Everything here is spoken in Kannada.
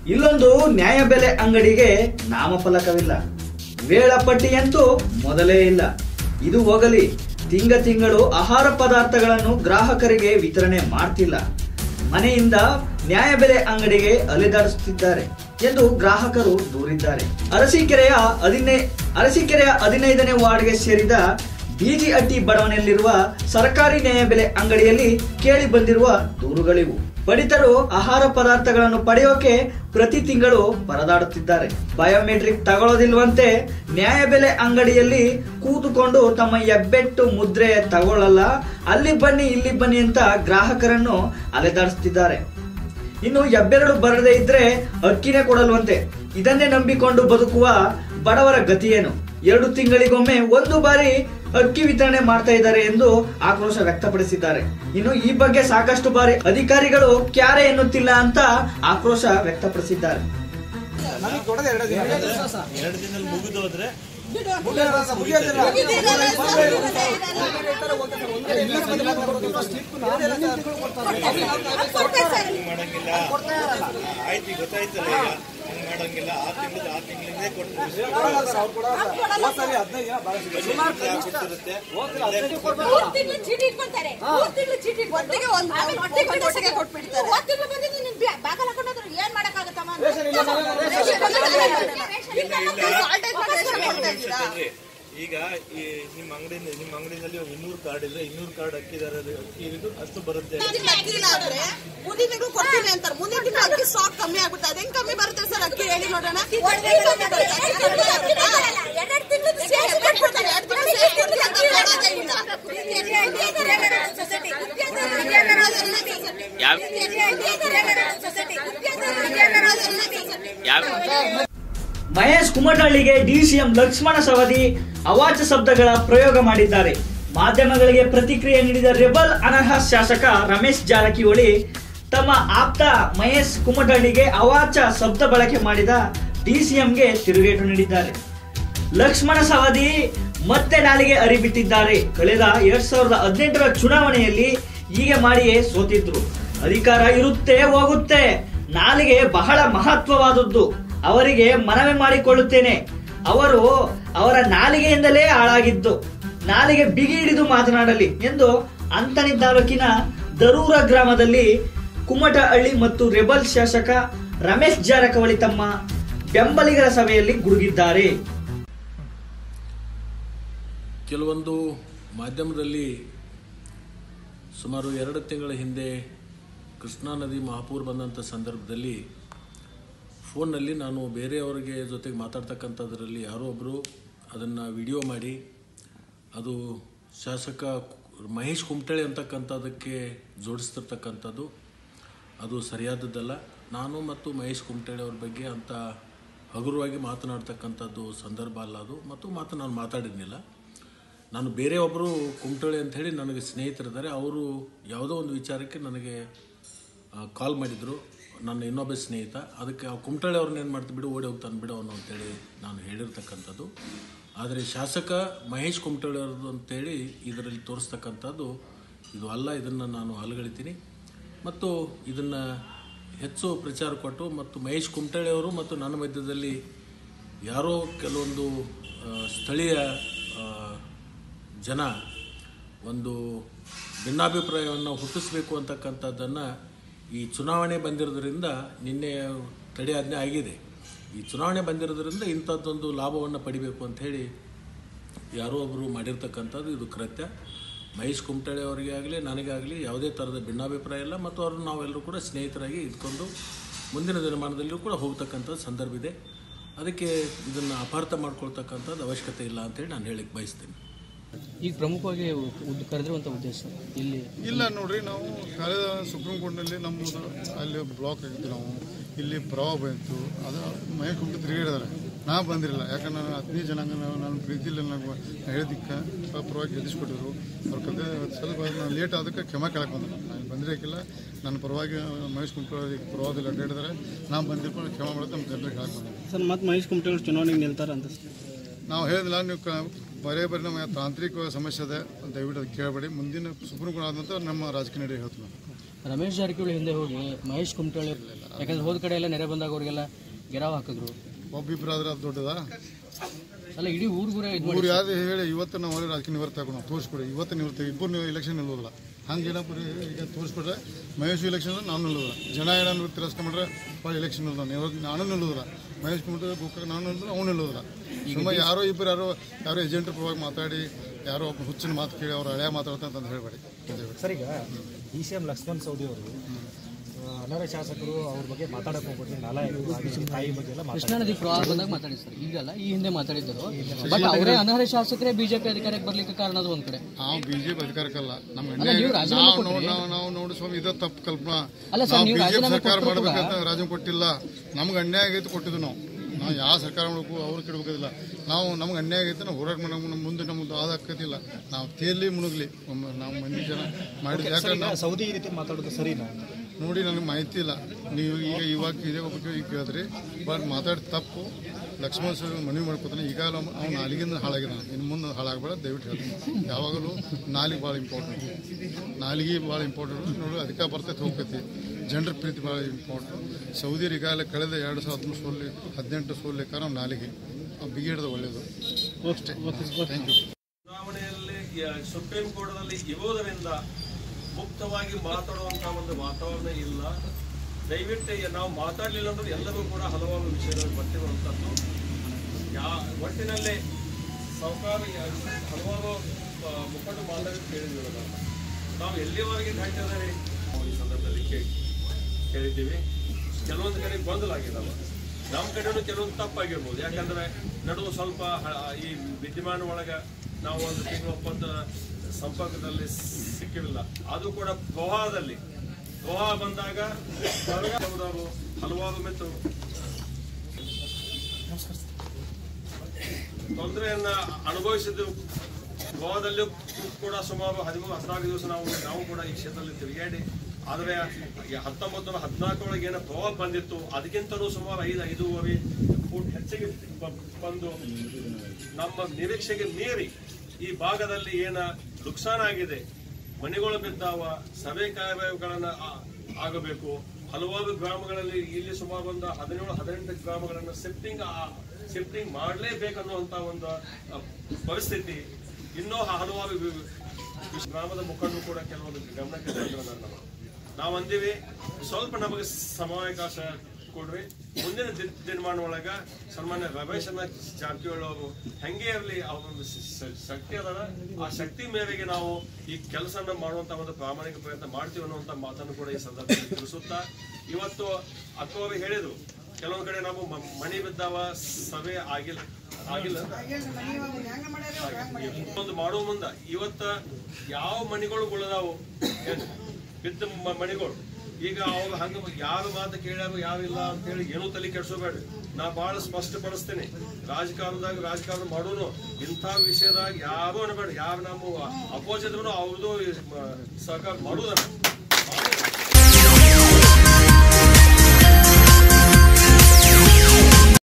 ಇಲ್ಲೊಂದು ನ್ಯಾಯಬೆಲೆ ಅಂಗಡಿಗೆ ನಾಮಫಲಕವಿಲ್ಲ ವೇಳಾಪಟ್ಟಿಯಂತೂ ಮೊದಲೇ ಇಲ್ಲ ಇದು ಹೋಗಲಿ ತಿಂಗ ತಿಂಗಳು ಆಹಾರ ಪದಾರ್ಥಗಳನ್ನು ಗ್ರಾಹಕರಿಗೆ ವಿತರಣೆ ಮಾಡ್ತಿಲ್ಲ ಮನೆಯಿಂದ ನ್ಯಾಯಬೆಲೆ ಅಂಗಡಿಗೆ ಅಲೆದಾಡಿಸುತ್ತಿದ್ದಾರೆ ಎಂದು ಗ್ರಾಹಕರು ದೂರಿದ್ದಾರೆ ಅರಸೀಕೆರೆಯ ಹದಿನೈ ಅರಸೀಕೆರೆಯ ಹದಿನೈದನೇ ವಾರ್ಡ್ಗೆ ಸೇರಿದ ಬಿಜಿಹಟ್ಟಿ ಬಡಾವಣೆಯಲ್ಲಿರುವ ಸರ್ಕಾರಿ ನ್ಯಾಯಬೆಲೆ ಅಂಗಡಿಯಲ್ಲಿ ಕೇಳಿ ಬಂದಿರುವ ದೂರುಗಳಿವು ಪಡಿತರು ಆಹಾರ ಪದಾರ್ಥಗಳನ್ನು ಪಡೆಯೋಕೆ ಪ್ರತಿ ತಿಂಗಳು ಪರದಾಡುತ್ತಿದ್ದಾರೆ ಬಯೋಮೆಟ್ರಿಕ್ ತಗೊಳ್ಳೋದಿಲ್ವಂತೆ ನ್ಯಾಯಬೆಲೆ ಅಂಗಡಿಯಲ್ಲಿ ಕೂತುಕೊಂಡು ತಮ್ಮ ಹೆಬ್ಬೆಟ್ಟು ಮುದ್ರೆ ತಗೊಳ್ಳಲ್ಲ ಅಲ್ಲಿ ಬನ್ನಿ ಇಲ್ಲಿ ಬನ್ನಿ ಅಂತ ಗ್ರಾಹಕರನ್ನು ಅಲೆದಾಡಿಸುತ್ತಿದ್ದಾರೆ ಇನ್ನು ಹೆಬ್ಬೆರಳು ಬರದೇ ಇದ್ರೆ ಅಕ್ಕಿನೇ ಕೊಡಲ್ವಂತೆ ಇದನ್ನೇ ನಂಬಿಕೊಂಡು ಬದುಕುವ ಬಡವರ ಗತಿಯೇನು ಎರಡು ತಿಂಗಳಿಗೊಮ್ಮೆ ಒಂದು ಬಾರಿ ಅಕ್ಕಿ ವಿತರಣೆ ಮಾಡ್ತಾ ಇದ್ದಾರೆ ಎಂದು ಆಕ್ರೋಶ ವ್ಯಕ್ತಪಡಿಸಿದ್ದಾರೆ ಇನ್ನು ಈ ಬಗ್ಗೆ ಸಾಕಷ್ಟು ಬಾರಿ ಅಧಿಕಾರಿಗಳು ಕ್ಯಾರೆ ಎನ್ನುತ್ತಿಲ್ಲ ಅಂತ ಆಕ್ರೋಶ ವ್ಯಕ್ತಪಡಿಸಿದ್ದಾರೆ ಎರಡು ದಿನ ಮುಗಿದು ಹೋದ್ರೆ ಮಾಡಂಗಿಲ್ಲ ಆಯ್ತು ಈಗ ಗೊತ್ತಾಯ್ತಲ್ಲ ಈಗ ಹಂಗ್ ಮಾಡಂಗಿಲ್ಲ ಆ ತಿಂಗಳು ಆ ತಿಂಗಳಿಂದೇ ಕೊಡ್ತೀವಿ ಮೂರ್ ತಿಂಗ್ಳು ಚೀಟಿ ಇಟ್ಕೊಂತಾರೆ ಮೂರ್ ತಿಂಗ್ಳು ಚೀಟಿ ಒಟ್ಟಿಗೆ ಒಂದ್- ಆಮೇಲೆ ಒಟ್ಟಿಗೆ ಒಂದ್ ಒಂದೊಟ್ಟಿಗೆ ಕೊಟ್ಬಿಡ್ತಾರೆ. ಒಂದ್ ತಿಂಗ್ಳು ಬಂದಿದ್ದು ನೀನ್ ಬ್ಯಾ- ಬ್ಯಾಗಲ್ಲಿ ಹಾಕೊಂಡೋದ್ರೆ ಏನ್ ಮಾಡಕ್ಕಾಗತ್ತಮ್ಮ ರೇಷನ್ ಇಲ್ಲ, ಸಾಲ್ಟೇಜ್ ಮಾಡಿ ರೇಷನ್ ಕೊಡ್ತಾ ಇದ್ದೀರಾ? ಈಗ ಈ ನಿಮ್ಮ ಅಂಗಡಿ ನಿಮ್ಮ ಅಂಗಡಿನಲ್ಲಿ ಇನ್ನೂರು ಕಾರ್ಡ್ ಇದ್ರೆ ಇನ್ನೂರು ಕಾರ್ಡ್ ಅಕ್ಕಿ ದರ ಅಕ್ಕಿ ಇರೋದು ಅಷ್ಟು ಬರುತ್ತೆ ತಿಂಗ್ಳು ಅಕ್ಕಿ ಇಲ್ಲ ಆದ್ರೆ ಮುಂದಿನ ತಿಂಗಳು ಕೊಡ್ತೀನಿ ಅಂತಾರೆ ಮುಂದಿನ ತಿಂಗಳು ಅಕ್ಕಿ ಸ್ಟಾಕ್ ಕಮ್ಮಿ ಆಗ್ಬಿಟ್ಟು ಅದೇನ್ ಕಮ್ಮಿ ಬರುತ್ತೆ ಸರ್ ಅಕ್ಕಿ ಹೇಳಿ ನೋಡೋಣ ಅಕ್ಕಿ ಕಮ್ಮಿ ಬರುತ್ತೆ, ಅಕ್ಕಿ ಕಮ್ಮಿ ಆಗುತ್ತಾ? ಎರಡೆರಡು ತಿಂಗಳು ಸೇರ್ಸಿ ಕೊಟ್ಬಿಡ್ತಾರೆ, ಎರಡು ತಿಂಗಳು ಸೇರ್ಸಿ ಕೊಡ್ತೀನಿ ಅಂತ ಕೊಡೋದೇ ಇಲ್ಲ. ಮಹೇಶ್ ಕುಮಟಳ್ಳಿಗೆ ಡಿಸಿಎಂ ಲಕ್ಷ್ಮಣ ಸವದಿ ಅವಾಚ್ಯ ಶಬ್ದಗಳ ಪ್ರಯೋಗ ಮಾಡಿದ್ದಾರೆ ಮಾಧ್ಯಮಗಳಿಗೆ ಪ್ರತಿಕ್ರಿಯೆ ನೀಡಿದ ರೆಬಲ್ ಅನರ್ಹ ಶಾಸಕ ರಮೇಶ್ ಜಾರಕಿಹೊಳಿ ತಮ್ಮ ಆಪ್ತ ಮಹೇಶ್ ಕುಮಟಳ್ಳಿಗೆ ಅವಾಚ್ಯ ಶಬ್ದ ಬಳಕೆ ಮಾಡಿದ ಡಿಸಿಎಂಗೆ ತಿರುಗೇಟು ನೀಡಿದ್ದಾರೆ ಲಕ್ಷ್ಮಣ ಸವದಿ ಮತ್ತೆ ನಾಲಿಗೆ ಅರಿಬಿಟ್ಟಿದ್ದಾರೆ ಕಳೆದ ಎರಡ್ ಸಾವಿರದ ಹದಿನೆಂಟರ ಚುನಾವಣೆಯಲ್ಲಿ ಹೀಗೆ ಮಾಡಿಯೇ ಸೋತಿದ್ರು ಅಧಿಕಾರ ಇರುತ್ತೆ ಹೋಗುತ್ತೆ ನಾಲಿಗೆ ಬಹಳ ಮಹತ್ವವಾದದ್ದು ಅವರಿಗೆ ಮನವಿ ಮಾಡಿಕೊಳ್ಳುತ್ತೇನೆ ಅವರು ಅವರ ನಾಲಿಗೆಯಿಂದಲೇ ಹಾಳಾಗಿದ್ದು ನಾಲಿಗೆ ಬಿಗಿ ಹಿಡಿದು ಮಾತನಾಡಲಿ ಎಂದು ಅಂತಣಿ ತಾಲೂಕಿನ ದರೂರ ಗ್ರಾಮದಲ್ಲಿ ಕುಮಟಹಳ್ಳಿ ಮತ್ತು ರೆಬಲ್ ಶಾಸಕ ರಮೇಶ್ ಜಾರಕಿಹೊಳಿ ತಮ್ಮ ಬೆಂಬಲಿಗರ ಸಭೆಯಲ್ಲಿ ಗುಡುಗಿದ್ದಾರೆ ಕೆಲವೊಂದು ಮಾಧ್ಯಮದಲ್ಲಿ ಸುಮಾರು ಎರಡು ತಿಂಗಳ ಹಿಂದೆ ಕೃಷ್ಣಾ ನದಿ ಮಹಾಪೂರ್ ಬಂದಂಥ ಸಂದರ್ಭದಲ್ಲಿ ಫೋನ್ನಲ್ಲಿ ನಾನು ಬೇರೆಯವರಿಗೆ ಜೊತೆಗೆ ಮಾತಾಡ್ತಕ್ಕಂಥದ್ರಲ್ಲಿ ಯಾರೋ ಒಬ್ಬರು ಅದನ್ನು ವಿಡಿಯೋ ಮಾಡಿ ಅದು ಶಾಸಕ ಮಹೇಶ್ ಕುಮಟಳ್ಳಿ ಅಂತಕ್ಕಂಥದ್ದಕ್ಕೆ ಜೋಡಿಸ್ತಿರ್ತಕ್ಕಂಥದ್ದು ಅದು ಸರಿಯಾದದ್ದಲ್ಲ ನಾನು ಮತ್ತು ಮಹೇಶ್ ಕುಮಟಳ್ಳಿ ಅವ್ರ ಬಗ್ಗೆ ಅಂತ ಹಗುರವಾಗಿ ಮಾತನಾಡ್ತಕ್ಕಂಥದ್ದು ಸಂದರ್ಭ ಅಲ್ಲ ಅದು ಮತ್ತು ಮಾತು ನಾನು ಮಾತಾಡಿದ್ನಿಲ್ಲ ನಾನು ಬೇರೆ ಒಬ್ಬರು ಕುಮಟಳ್ಳಿ ಅಂಥೇಳಿ ನನಗೆ ಸ್ನೇಹಿತರಿದ್ದಾರೆ ಅವರು ಯಾವುದೋ ಒಂದು ವಿಚಾರಕ್ಕೆ ನನಗೆ ಕಾಲ್ ಮಾಡಿದರು ನನ್ನ ಇನ್ನೊಬ್ಬ ಸ್ನೇಹಿತ ಅದಕ್ಕೆ ಆ ಕುಮಟಳ್ಳಿ ಅವ್ರನ್ನ ಏನು ಮಾಡ್ತೀನಿ ಬಿಡು ಓಡಿ ಹೋಗ್ತಾನೆ ಬಿಡು ಅವನು ಅಂತೇಳಿ ನಾನು ಹೇಳಿರ್ತಕ್ಕಂಥದ್ದು ಆದರೆ ಶಾಸಕ ಮಹೇಶ್ ಕುಮಟಳ್ಳಿ ಅವ್ರದ್ದು ಅಂತೇಳಿ ಇದರಲ್ಲಿ ತೋರಿಸ್ತಕ್ಕಂಥದ್ದು ಇದು ಅಲ್ಲ ಇದನ್ನು ನಾನು ಅಲಗಳಿತೀನಿ ಮತ್ತು ಇದನ್ನು ಹೆಚ್ಚು ಪ್ರಚಾರ ಕೊಟ್ಟು ಮತ್ತು ಮಹೇಶ್ ಕುಮಟಳ್ಳಿ ಅವರು ಮತ್ತು ನನ್ನ ಮಧ್ಯದಲ್ಲಿ ಯಾರೋ ಕೆಲವೊಂದು ಆ, ಸ್ಥಳೀಯ ಆ, ಜನ ಒಂದು ಭಿನ್ನಾಭಿಪ್ರಾಯವನ್ನು ಹುಟ್ಟಿಸ್ಬೇಕು ಅಂತಕ್ಕಂಥದ್ದನ್ನು ಈ ಚುನಾವಣೆ ಬಂದಿರೋದ್ರಿಂದ ನಿನ್ನೆ ತಡೆಯಾಜ್ಞೆ ಆಗಿದೆ ಈ ಚುನಾವಣೆ ಬಂದಿರೋದ್ರಿಂದ ಇಂಥದ್ದೊಂದು ಲಾಭವನ್ನು ಪಡಿಬೇಕು ಅಂಥೇಳಿ ಯಾರೋ ಒಬ್ಬರು ಮಾಡಿರ್ತಕ್ಕಂಥದ್ದು ಇದು ಕೃತ್ಯ ಮಹೇಶ್ ಕುಮಟಳ್ಳಿ ಅವರಿಗೆ ಆಗಲಿ ನನಗಾಗಲಿ ಯಾವುದೇ ಥರದ ಭಿನ್ನಾಭಿಪ್ರಾಯ ಇಲ್ಲ ಮತ್ತು ಅವರು ನಾವೆಲ್ಲರೂ ಕೂಡ ಸ್ನೇಹಿತರಾಗಿ ಇದ್ಕೊಂಡು ಮುಂದಿನ ದಿನಮಾನದಲ್ಲೂ ಕೂಡ ಹೋಗ್ತಕ್ಕಂಥ ಸಂದರ್ಭ ಇದೆ ಅದಕ್ಕೆ ಇದನ್ನು ಅಪಾರ್ಥ ಮಾಡ್ಕೊಳ್ತಕ್ಕಂಥದ್ದು ಅವಶ್ಯಕತೆ ಇಲ್ಲ ಅಂತೇಳಿ ನಾನು ಹೇಳಿಕ್ಕೆ ಬಯಸ್ತೀನಿ ಈಗ ಪ್ರಮುಖವಾಗಿ ಉದ್- ಕರೆದಿರುವಂಥ ಉದ್ದೇಶ ಇಲ್ಲಿ ಇಲ್ಲ ನೋಡ್ರಿ ನಾವು ಕಳೆದ ಸುಪ್ರೀಂ ಕೋರ್ಟ್ನಲ್ಲಿ ನಮ್ಮದು ಅಲ್ಲಿ ಬ್ಲಾಕ್ ಆಗಿತ್ತು ನಾವು ಇಲ್ಲಿ ಪ್ರವಾಹ ಬಂತು ಅದು ಮಹೇಶ್ ಕುಮಟು ತಿರುಗಿಡಿದಾರೆ ನಾ ಬಂದಿರಲಿಲ್ಲ ಯಾಕಂದ್ರೆ ನಾನು ಹದಿನೈದು ಜನಾಂಗ ನಾವು ನನ್ನ ಪ್ರೀತಿಯಲ್ಲಿ ನನಗೆ ಹೇಳಿದ್ದಕ್ಕೆ ಪರವಾಗಿ ಗೆಲ್ಲಿಸ್ಕೊಟ್ಟಿದ್ರು ಅವ್ರ ಕತೆ ಸ್ವಲ್ಪ ನಾನು ಲೇಟ್ ಆದಕ್ಕೆ ಕ್ಷಮೆ ಕೇಳಕ್ಕೆ ಬಂದೆ ನಾನು ಬಂದಿರಕ್ಕಿಲ್ಲ ನನ್ನ ಪರವಾಗಿ ಮಹೇಶ್ ಕುಮಟು ಪ್ರವಾಹದಲ್ಲಿ ಅಡ್ಡಾಡಿದ್ದಾರೆ ನಾನು ಬಂದಿರ್ಕೊಂಡು ಕ್ಷಮೆ ಮಾಡೋದು ನಮ್ಮ ಜನರಿಗೆ ಹೇಳಕ್ಕೆ ಬಂದೆ ಸರ್ ಮತ್ತೆ ಮಹೇಶ್ ಕುಮಟಳ್ಳಿ ಚುನಾವಣೆಗೆ ನಿಲ್ತಾರ ಅಂತ ನಾವು ಹೇಳಿದಿಲ್ಲ ನೀವು ಕ ಬರೇ ಬರೀ ನಮ್ಮ ತಾಂತ್ರಿಕ ಸಮಸ್ಯೆ ಇದೆ ದಯವಿಟ್ಟು ಅದು ಕೇಳಬೇಡಿ ಮುಂದಿನ ಸುಪ್ರೀಂ ಕೋರ್ಟ್ ಆದ ನಂತರ ನಮ್ಮ ರಾಜಕೀಯ ನಡೆ ಹೇಳ್ತೀವಿ ನಾವು ರಮೇಶ್ ಜಾರಕಿಹೊಳಿ ಹಿಂದೆ ಹೋಗಿ ಮಹೇಶ್ ಕುಮಟಳ್ಳಿ ಯಾಕಂದ್ರೆ ಹೋದ ಕಡೆ ಎಲ್ಲ ನೆರೆ ಬಂದಾಗ ಅವರಿಗೆಲ್ಲ ಗೆರಾವ್ ಹಾಕಿದ್ರು ಒಬ್ಬಿಬ್ಬರಾದ್ರೆ ಅದು ದೊಡ್ಡದಾ ಅಲ್ಲ ಇಡೀ ಊರ್ಗೂರೇ ಇದು ಊರು ಯಾವ್ದು ಹೇಳಿ ಇವತ್ತು ನಾವು ಒಳ್ಳೆ ರಾಜಕೀಯ ನಿವೃತ್ತಿ ಹಾಕೋಣ ತೋರಿಸ್ಕೊಡಿ ಇವತ್ತು ನಿವೃತ್ತಿ ಇಬ್ಬರು ನೀವು ಎಲೆಕ್ಷನ್ ನಿಲ್ಲೋದಿಲ್ಲ ಹಂಗೆ ಏನಪ್ಪ ಈಗ ತೋರಿಸ್ಕೊಟ್ರೆ ಮಹೇಶ್ ಎಲೆಕ್ಷನ್ ನಾನು ನಿಲ್ಲೋದಿಲ್ಲ ಜನ ಏನಾದ್ರು ತಿರಸ್ಕೊಂಡ್ರೆ ಭಾಳ ಎಲೆಕ್ಷನ್ ನಿಲ್ಲೋದ ನಿವೃತ್ತಿ ನಾನು ನಿಲ್ಲೋದಿಲ್ಲ ಮಹೇಶ್ ಕುಮಾರ್ ಗೋಕಾಕ್ ನಾನು ನಿಲ್ಲೋದಿಲ್ಲ ಅವ್ನು ನಿಲ್ಲೋದಿಲ್ಲ ಸುಮ್ಮ ಯಾರೋ ಇಬ್ಬರು ಯಾರೋ ಯಾರೋ ಏಜೆಂಟ್ರ ಪರವಾಗಿ ಮಾತಾಡಿ ಯಾರೋ ಒಬ್ಬ ಹುಚ್ಚಿನ ಮಾತು ಕೇಳಿ ಅವ್ರು ಹಳೆಯ ಮಾತಾಡ್ತಾರೆ ಅಂತ ಹೇಳಬೇಡಿ ಸರ್ ಈಗ D C M Lakshman Savadi ಅವರು ಅನರ್ಹ ಶಾಸಕರು ಅವ್ರ ಬಗ್ಗೆ ಮಾತಾಡಕ್ ಹೋಗ್ಬಿಟ್ರೆ ನಾಲಾಯಕರು ಹಾಗೆ ತಾಯಿ ಬಗ್ಗೆ ಎಲ್ಲ ಮಾತಾಡ್ತಾರೆ. ಕೃಷ್ಣಾ ನದಿ ಪ್ರವಾಹ ಬಂದಾಗ ಮಾತಾಡಿ ಸರ್ ಈಗಲ್ಲ ಈ ಹಿಂದೆ ಮಾತಾಡಿದ್ದರು ಬಟ್ ಅವರೇ ಅನರ್ಹ ಶಾಸಕರೇ ಬಿಜೆಪಿ ಅಧಿಕಾರಕ್ಕೆ ಬರ್ಲಿಕ್ಕೆ ಕಾರಣ ಅದು ಒಂದ್ ಕಡೆ ನಾವು ಬಿಜೆಪಿ ಅಧಿಕಾರಕ್ಕಲ್ಲ ನಮ್ಗೆ ಅಲ್ಲ, ನೀವು ಅನ್ಯಾಯ ರಾಜೀನಾಮೆ ನಾವು ಕೊಟ್ರಿ. ನಾವು ನಾವು ನೋಡಿ ಸ್ವಾಮಿ ಇದ ತಪ್ಪು ಕಲ್ಪನಾ ಅಲ್ಲ ಸರ್, ನಾವು ನೀವು ಬಿಜೆಪಿ ರಾಜೀನಾಮೆ ಸರ್ಕಾರ ಕೊಟ್ರು ಕೂಡ- ಮಾಡ್ಬೇಕಂತ ರಾಜೀನಾಮೆ ಕೊಟ್ಟಿಲ್ಲ ನಮ್ಗೆ ಅನ್ಯಾಯ ಆಗೈತೆ ಕೊಟ್ಟಿದ್ದು ನಾವು ನಾವು ಯಾವ ಸರ್ಕಾರ ಮಾಡಬೇಕು ಅವ್ರು ಕೆಡಬೇಕಿಲ್ಲ ನಾವು ನಮ್ಗೆ ಅನ್ಯಾಯ ಆಗೈತೆ ನಾವು ಹೋರಾಟ ಮಾಡೋ ನಮ್ಮ ಮುಂದೆ ನಮ್ದು ಆದ ಆಕತಿಲ್ಲ ನಾವು ತೇಲಿ ಮುಳುಗ್ಲಿ ಒಮ್ಮೆ ನಾವು ಮಂದಿ ಜನ ಮಾಡಿದ್ವಿ ಸರ್ ಯಾಕಂದ್ರೆ ಈಗ ನಾವು ಸೌದಿ ಈ ರೀತಿ ಮಾತಾಡೋದು ಸರಿನಾ ನೋಡಿ ನನಗೆ ಮಾಹಿತಿ ಇಲ್ಲ ನೀವು ಈಗ ಇವಾಗ ಇದೇ ಒಬ್ಬಕ್ಕೆ ಈಗ ಕೇಳಿದ್ರಿ ಬಟ್ ಮಾತಾಡಿ ತಪ್ಪು ಲಕ್ಷ್ಮಣ ಸರ್ ಮನವಿ ಮಾಡ್ಕೊತಾನೆ ಈಗ ಅವ್ನು ನಾಲಿಗೆಯಿಂದ ಹಾಳಾಗಿದ್ದಾನೆ ಇನ್ನು ಮುಂದೆ ಹಾಳಾಗಬೇಡ ದಯವಿಟ್ಟು ಹೇಳ್ತೀನಿ ಯಾವಾಗಲೂ ನಾಲಿಗೆ ಭಾಳ ಇಂಪಾರ್ಟೆಂಟ್ ನಾಲಿಗೆ ಭಾಳ ಇಂಪಾರ್ಟೆಂಟ್ ನೋಡಿ ಅದಕ್ಕೆ ಬರ್ತೈತೆ ಹೋಗ್ತೈತಿ ಜನರ ಪ್ರೀತಿ ಭಾಳ ಇಂಪಾರ್ಟೆಂಟ್ ಸೌದಿಯರು ಈಗಾಗಲೇ ಕಳೆದ ಎರಡು ಸಾವಿರದ ಹದಿಮೂರು ಸೋಲಿ ಹದಿನೆಂಟು ಸೋಲಿಕ ನಾವು ನಾಲಿಗೆ ನಾವು ಬಿಗಿಡೋದು ಒಳ್ಳೆಯದು ಅಷ್ಟೇ ಥ್ಯಾಂಕ್ ಯು ಚುನಾವಣೆಯಲ್ಲಿ ಯ- ಸುಪ್ರೀಂ ಕೋರ್ಟ್ನಲ್ಲಿ ಇರುವುದರಿಂದ ಮುಕ್ತವಾಗಿ ಮಾತಾಡುವಂತ ಒಂದು ವಾತಾವರಣ ಇಲ್ಲ ದಯವಿಟ್ಟು ಯ- ನಾವು ಮಾತಾಡಲಿಲ್ಲ ಅಂದ್ರೆ ಎಲ್ಲರೂ ಕೂಡ ಹಲವಾರು ವಿಷಯಗಳು ಬರ್ತಿರುವಂಥದ್ದು ಯಾ ಒಟ್ಟಿನಲ್ಲಿ ಸರ್ಕಾರ ಯ- ಹಲವಾರು ಆ, ಮುಖಂಡರು ಮಾತಾಡಿ ಕೇಳಿದ್ದೀವಿ ನಾವು. ನಾವು ಎಲ್ಲಿವರೆಗೆ ಕಾಯ್ತಿದ್ದಾರೆ ನಾವು ಈ ಸಂದರ್ಭದಲ್ಲಿ ಕೇಳಿ ಕೇಳಿದ್ದೀವಿ ಕೆಲವೊಂದು ಕಡೆ ಗೊಂದಲ ಆಗಿದ್ದಾವೆ ನಮ್ಮ ಕಡೆನೂ ಕೆಲವೊಂದು ತಪ್ಪಾಗಿರ್ಬೋದು ಯಾಕಂದ್ರೆ ನಡುವೆ ಸ್ವಲ್ಪ ಹ- ಈ ವಿದ್ಯಮಾನ ಒಳಗ ನಾವು ಒಂದು ತಿಂಗಳ ಒಪ್ಪಂದ ಸಂಪರ್ಕದಲ್ಲಿ ಸಿಕ್ಕಿರಲಿಲ್ಲ ಅದು ಕೂಡ ಪ್ರವಾಹದಲ್ಲಿ ಪ್ರವಾಹ ಬಂದಾಗ ಹೊರಗಡೆದವರು ಹಲವಾರು ಮಿತ್ರರು ತೊಂದರೆಯನ್ನ ಅನುಭವಿಸಿದ್ದು ಗೋವಾದಲ್ಲೂ ಕೂಡ ಸುಮಾರು ಹದಿಮೂರು ಹದಿನಾಲ್ಕು ದಿವಸ ನಾವು ನಾವು ಕೂಡ ಈ ಕ್ಷೇತ್ರದಲ್ಲಿ ತಿರುಗಾಡಿ ಆದರೆ ಹತ್ತೊಂಬತ್ತು ನೂರ ಹದಿನಾಲ್ಕರೊಳಗೆ ಏನೋ ಪ್ರವಾಹ ಬಂದಿತ್ತು ಅದಕ್ಕಿಂತಲೂ ಸುಮಾರು ಐದು ಐದೂವರೆ ಫೂಟ್ ಹೆಚ್ಚಿಗೆ ಬ- ಬಂದು ನಮ್ಮ ನಿರೀಕ್ಷೆಗೆ ಮೀರಿ ಈ ಭಾಗದಲ್ಲಿ ಏನ ನುಕ್ಸಾನ ಆಗಿದೆ ಮನೆಗಳು ಬಿದ್ದಾವ ಸಭೆ ಕಾರ್ಯಗಳನ್ನ ಆ- ಆಗಬೇಕು ಹಲವಾರು ಗ್ರಾಮಗಳಲ್ಲಿ ಇಲ್ಲಿ ಸುಮಾರು ಒಂದು ಹದಿನೇಳು ಹದಿನೆಂಟು ಗ್ರಾಮಗಳನ್ನು ಶಿಫ್ಟಿಂಗ್ ಶಿಫ್ಟಿಂಗ್ ಮಾಡಲೇಬೇಕನ್ನುವಂತ ಒಂದು ಆ, ಪರಿಸ್ಥಿತಿ ಇನ್ನೂ ಹಲವಾರು ವಿ- ವಿ- ಗ್ರಾಮದ ಮುಖಂಡರು ಕೂಡ ಕೆಲವೊಂದು ಗಮನಕ್ಕೆ ತಂದ್ರು ನನ್ನ ನಾವು ಅಂದಿವಿ ಸ್ವಲ್ಪ ನಮಗೆ ಸಮಯಾವಕಾಶ ಕೊಡ್ರಿ ಮುಂದಿನ ದಿ- ದಿನಮಾನ ಒಳಗ ಸನ್ಮಾನ್ಯ ರಮೇಶನ ಜಾರಕಿಹೊಳಿ ಅವರು ಹೆಂಗೆ ಇರಲಿ ಅವ್ರ ಶಕ್ತಿ ಅದಾರ ಆ ಶಕ್ತಿ ಮೇರೆಗೆ ನಾವು ಈ ಕೆಲಸನ ಮಾಡುವಂತ ಒಂದು ಪ್ರಾಮಾಣಿಕ ಪ್ರಯತ್ನ ಮಾಡ್ತೀವಿ ಅನ್ನುವಂತ ಮಾತನ್ನು ಕೂಡ ಈ ಸಂದರ್ಭದಲ್ಲಿ ತಿಳಿಸುತ್ತಾ ಇವತ್ತು ಅಕ್ಕವರು ಹೇಳಿದ್ರು ಕೆಲವೊಂದು ಕಡೆ ನಾವು ಮ- ಮಣಿ ಬಿದ್ದಾವ ಸಭೆ ಆಗಿಲ್ಲ ಆಗಿಲ್ಲ ಒಂದು ಮಾಡುವ ಮುಂದ ಇವತ್ತ ಯಾವ ಮಣಿಗಳು ಉಳಿದಾವು ಏನು? ಬಿದ್ದ ಮ- ಮಣಿಗಳು ಈಗ ಅವ್ರು ಹಂಗ ಯಾರ ಮಾತು ಕೇಳ್ಯಾರು ಯಾರಿಲ್ಲ ಅಂತ ಹೇಳಿ ಏನೂ ತಲೆ ಕೆಡ್ಸೋಬೇಡ್ರಿ ನಾ ಬಹಳ ಸ್ಪಷ್ಟಪಡಿಸ್ತೇನೆ ರಾಜಕಾರಣದಾಗ ರಾಜಕಾರಣ ಮಾಡೋನು ಇಂಥ ವಿಷಯದಾಗ ಯಾರು ಅನ್ಬೇಡ ಯಾರು ನಮ್ಮ ಅಪೋಸಿಟ್ ಅವ್ರದ್ದು ಸಹಕಾರ ಮಾಡುದನ್ನ